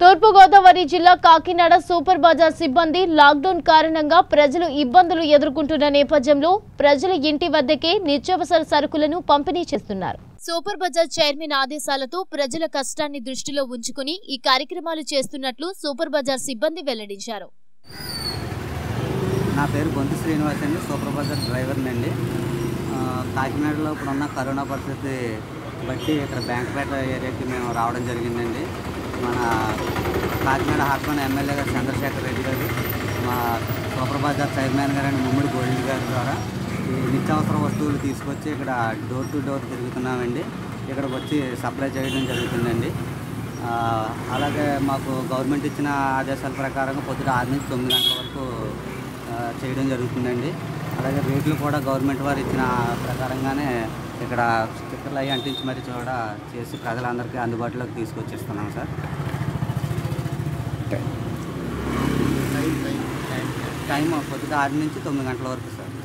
తూర్పుగోదావరి జిల్లా కాకినాడ సూపర్ బజార్ సిబ్బంది లాక్డౌన్ కారణంగా ప్రజలు ఇబ్బందులు ఎదుర్కొంటున్న నేపథ్యంలో ప్రజల ఇంటి వద్దకే నిత్యావసర సరుకులను పంపిణీ చేస్తున్నారు సూపర్ బజార్ చైర్మన్ ఆదేశాలతో ప్రజల కష్టాన్ని దృష్టిలో ఉంచుకుని ఈ కార్యక్రమాలు చేస్తున్నట్లు సూపర్ బజార్ సిబ్బంది వెల్లడించారు నా పేరు బొంతు శ్రీనివాస్ అండి సూపర్ బజార్ డ్రైవర్ని అండి ఆ, కాకినాడలో ఇప్పుడున్న కరోనా పరిస్థితి బట్టి ఇక్కడ బ్యాంక్పేట ఏరియాకి మేము రావడం జరిగిందండి మన కాకినాడ హార్ట్మన్ ఎమ్మెల్యే గారు చంద్రశేఖర్ రెడ్డి గారు మా సూపర్ బజార్ చైర్మన్ గారు అండి ముమ్మడి గోల్డ్ గారి ద్వారా ఈ నిత్యావసర వస్తువులు తీసుకొచ్చి ఇక్కడ డోర్ టు డోర్ తిరుగుతున్నామండి ఇక్కడికి వచ్చి సప్లై చేయడం జరుగుతుందండి ఆ, అలాగే మాకు గవర్నమెంట్ ఇచ్చిన ఆదేశాల ప్రకారం పొద్దుట ఆరు నుంచి తొమ్మిది గంటల వరకు ఆ, చేయడం జరుగుతుందండి అలాగే రేట్లు కూడా గవర్నమెంట్ వారు ఇచ్చిన ప్రకారంగానే ఇక్కడ స్టిక్కర్లు అవి అంటించి మరి చూడ చేసి ప్రజలందరికీ అందుబాటులోకి తీసుకొచ్చిస్తున్నాం సార్ టైం పొద్దుట ఆరు నుంచి తొమ్మిది గంటల వరకు సార్